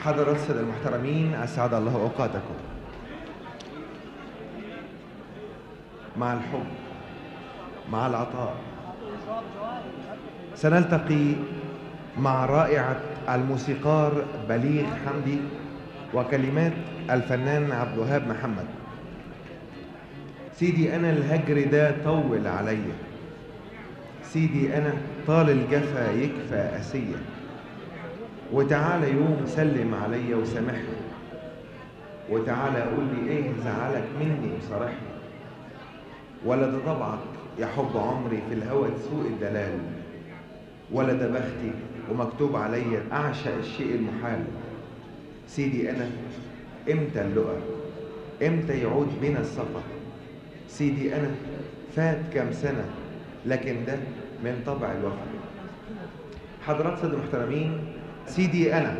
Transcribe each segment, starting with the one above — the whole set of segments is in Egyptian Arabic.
حضرات السادة المحترمين أسعد الله أوقاتكم مع الحب مع العطاء سنلتقي مع رائعة الموسيقار بليغ حمدي وكلمات الفنان عبد الوهاب محمد سيدي أنا الهجر ده طول عليا سيدي أنا طال الجفا يكفى أسية وتعالى يوم سلم عليا وسامحني وتعالى قول لي ايه زعلك مني وصارحني ولا ده طبعك يا حب عمري في الهوى تسوق الدلال ولا ده بختي ومكتوب عليا اعشق الشيء المحال سيدي انا امتى اللقى امتى يعود بنا السفر سيدي انا فات كام سنه لكن ده من طبع الوفا حضرات سيد المحترمين سيدي انا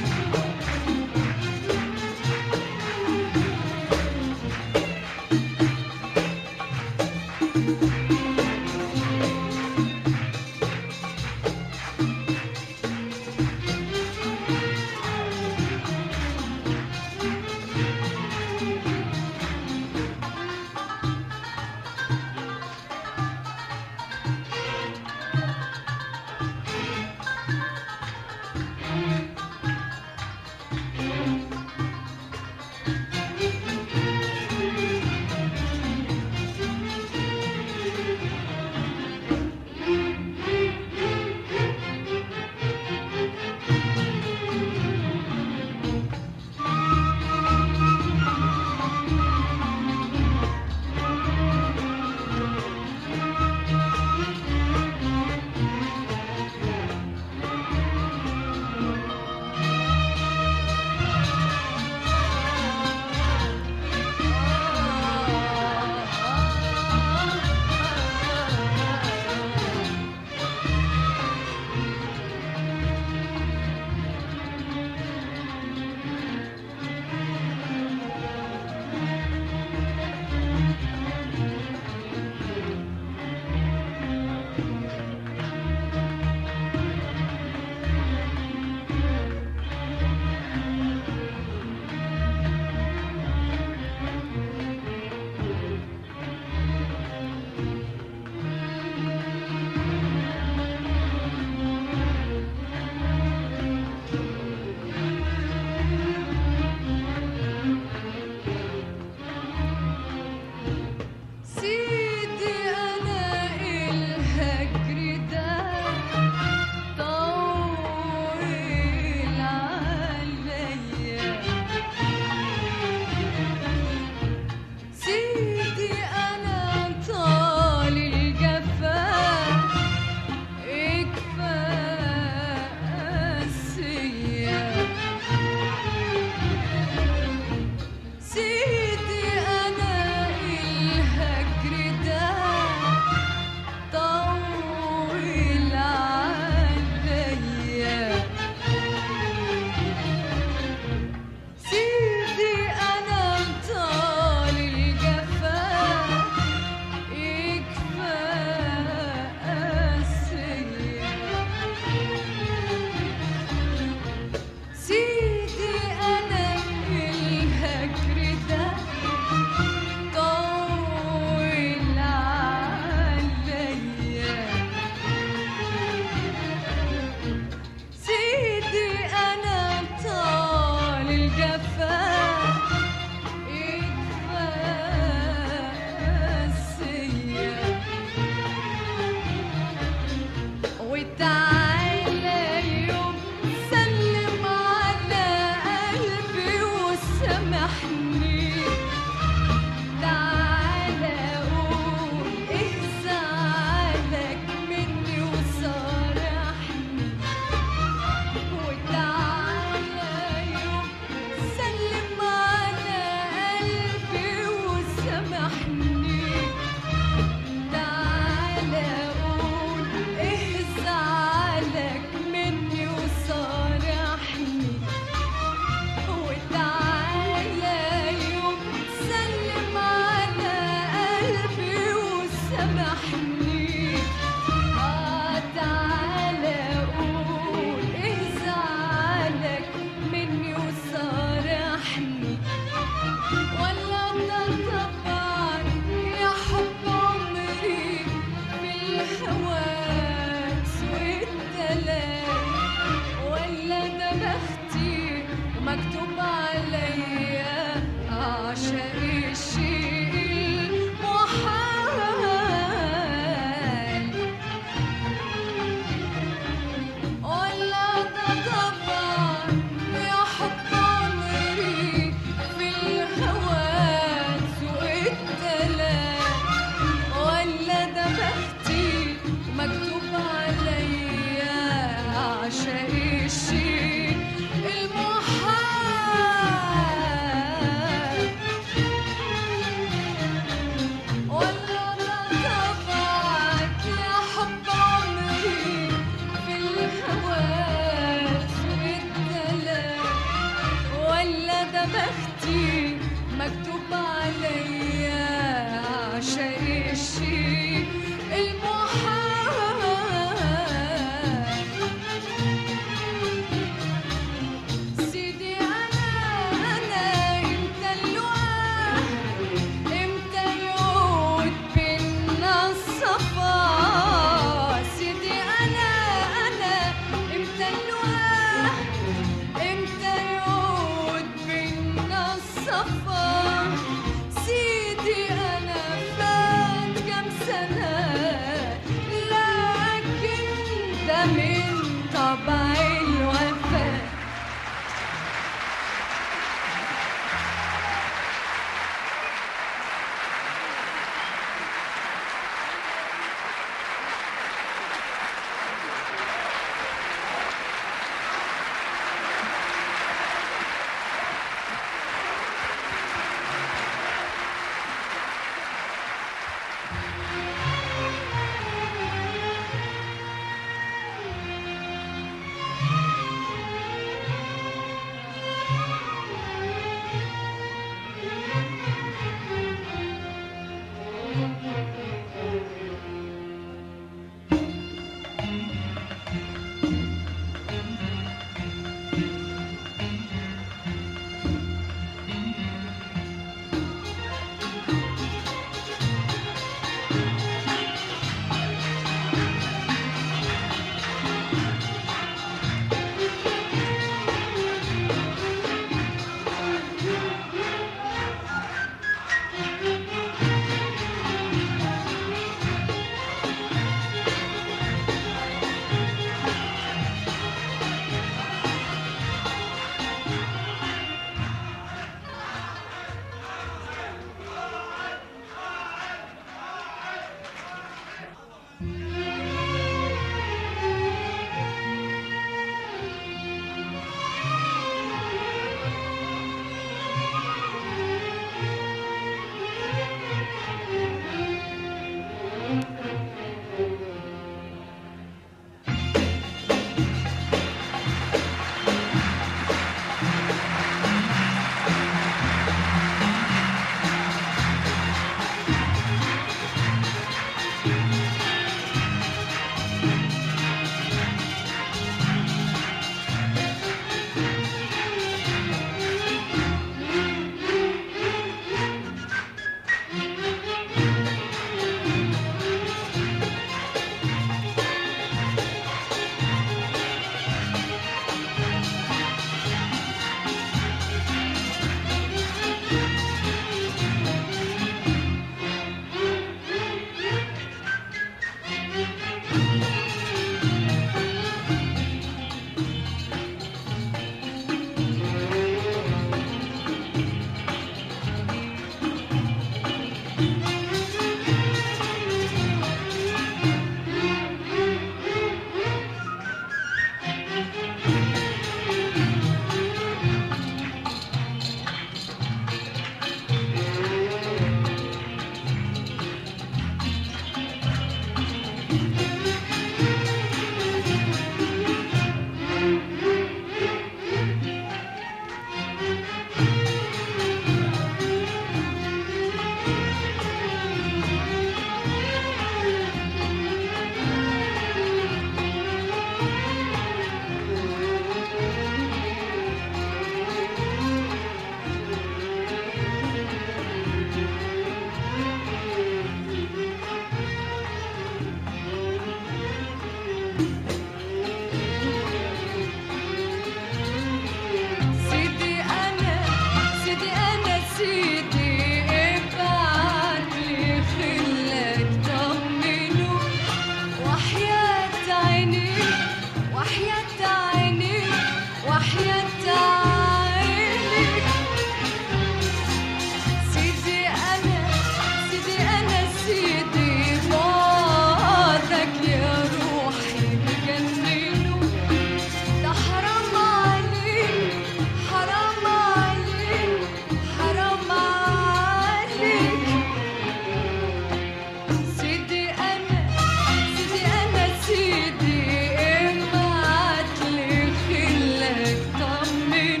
طمنوا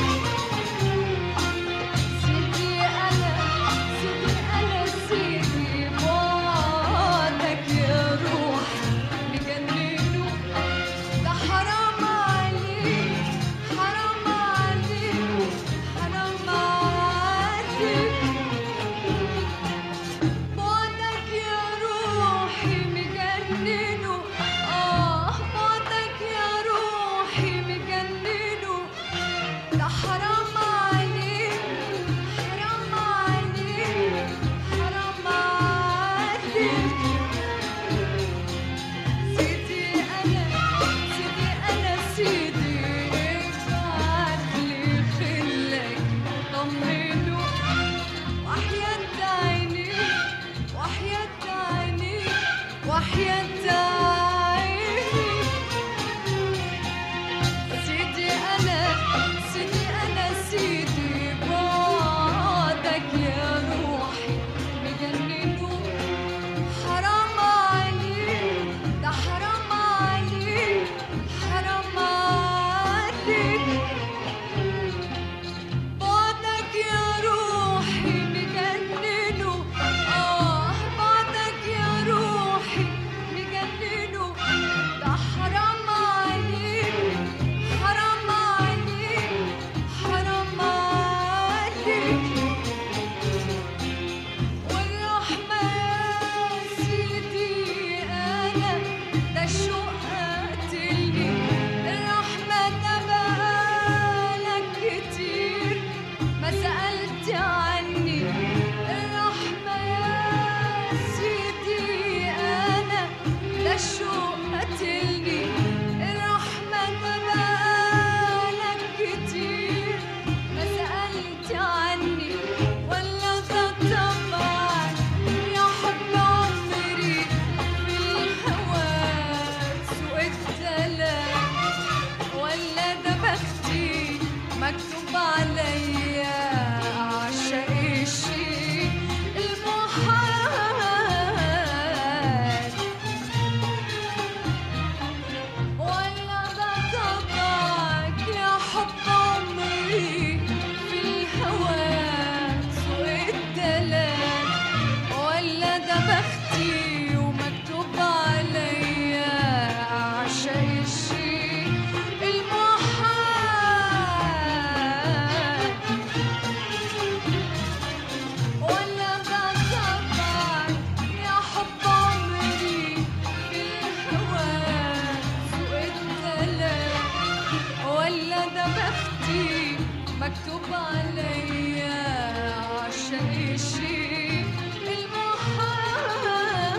سيدي أنا سيدي أنا سيدي بعدك يا روحي مجننه ده حرام عليك حرام عليك حرام عليك بعدك يا روحي مجننه آه بعدك يا روحي مجننه ده حرام عليك حرام عليك حرام عليك سيدي أنا سيدي أنا سيدي ابعتلي خلك طمنه وحياة عينيك وحياة عينيك وحياة عينيك سيدي أنا سيدي أنا سيدي بعدك يا روحي مجننه حرام عليك ده حرام عليك حرام عليك بعدك يا روحي مجننه آه بعدك يا روحي مجننه ده حرام عليك حرام عليك حرام عليك والرحمة يا سيدي أنا ده الشوق قاتلني الرحمة ده بقالك كتير ما سألت عني الرحمة يا سيدي أنا ده الشوق قاتلني الرحمة ده بقالك كتير ما سألت عني ولا ده طبعا يا حب عمري في الهوى سوق الدلال ولا ده بختي مكتوب عليا أعشق الشيء المحال ولا ده طبعك يا حب عمري في الهوى سوق الدلال ولا ده بختي ومكتوب عليا أعشق الشيء المحال ولا ده طبعك يا حب عمري في الهوى سوق الدلال ولا ده بختي مكتوب عليا عشان الشيء المحال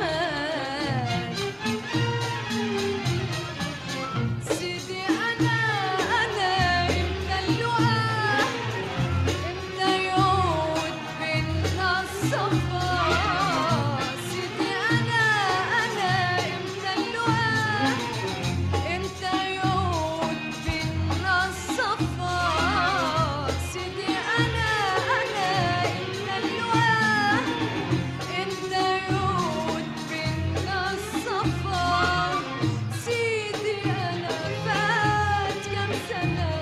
سيدي أنا أنا إمتى اللقاء إمتى يعود بينا الصفا سيدي أنا أنا إمتى اللقاء إمتى يعود بينا الصفا سيدي أنا أنا إمتى اللقاء إمتى يعود بينا الصفا سيدي أنا فات كم سنة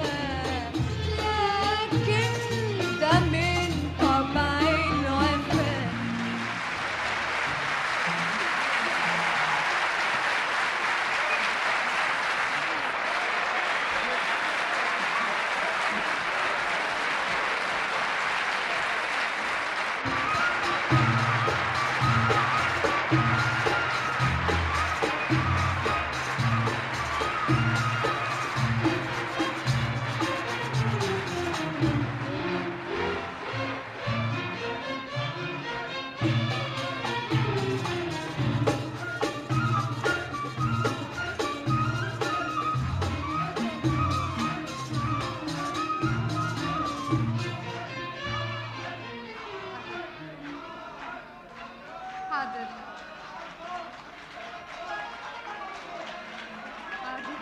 لكن ده من طبع الوفاء حاضر حاضر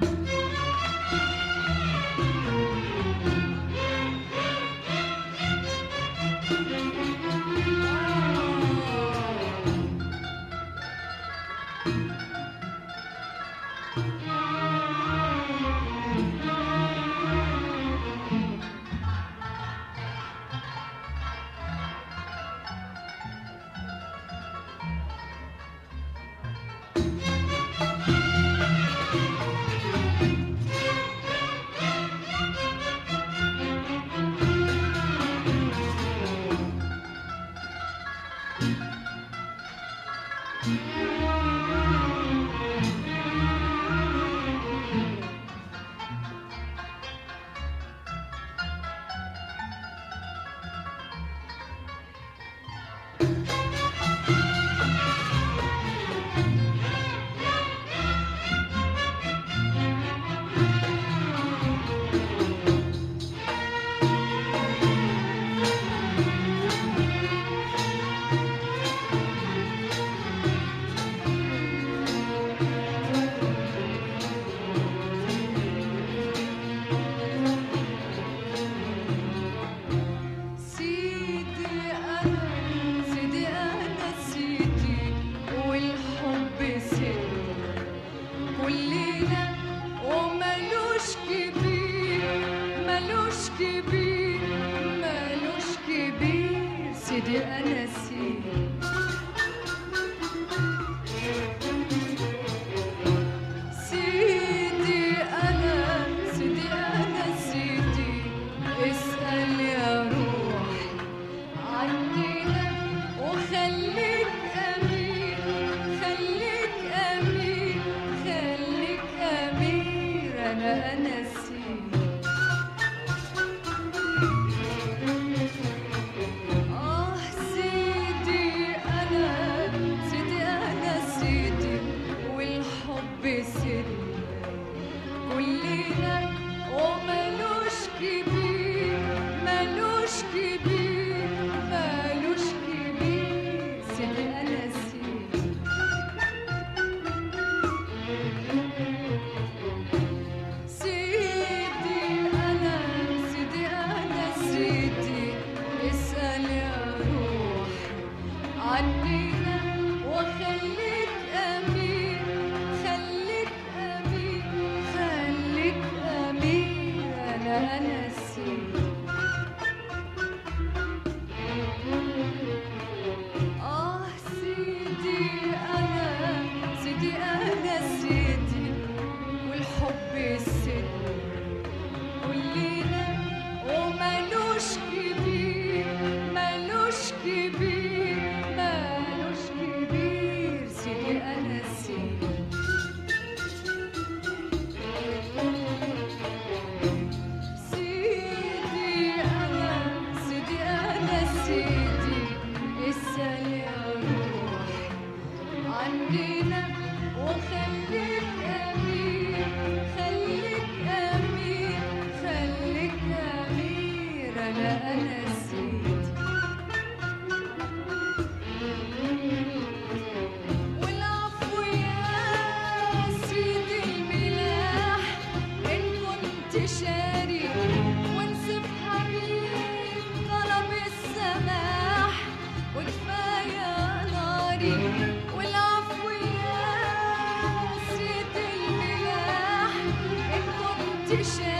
سيدي أنا سيدي أنا سيدي والحب سيدي كلنا وملوش كبير ملوش كبير ملوش كبير سيدي أنا سيدي سيدي أنا سيدي أنا سيدي اسأل يا روحي عنينا وخليك أمين خليك أمين خليك أمير أنا أنا سيدي آه سيدي أنا سيدي أنا سيدي والحب سيدي كلنا وملوش كبير ملوش كبير ملوش كبير سيدي أنا سيدي سيدي أنا سيدي أنا سيدي اسأل يا روح عنينا وخليك أمين خليك أمين خليك أمين أنا أنا سيدي آه سيدي أنا سيدي أنا سيدي والحب سيدي كلنا وملوش كبير ملوش كبير ملوش كبير سيدي أنا سيدي سيدي أنا سيدي أنا سيدي اسأل يا روحي عندنا وخليك أمير خليك أمير خليك أمير أنا أنا سيدي والعفو يا سيدي الملاح إن كنت شاري وانسف حبيب طلب السماح وكفاية ناري والعفو يا سيدي الملاح إن كنت شاري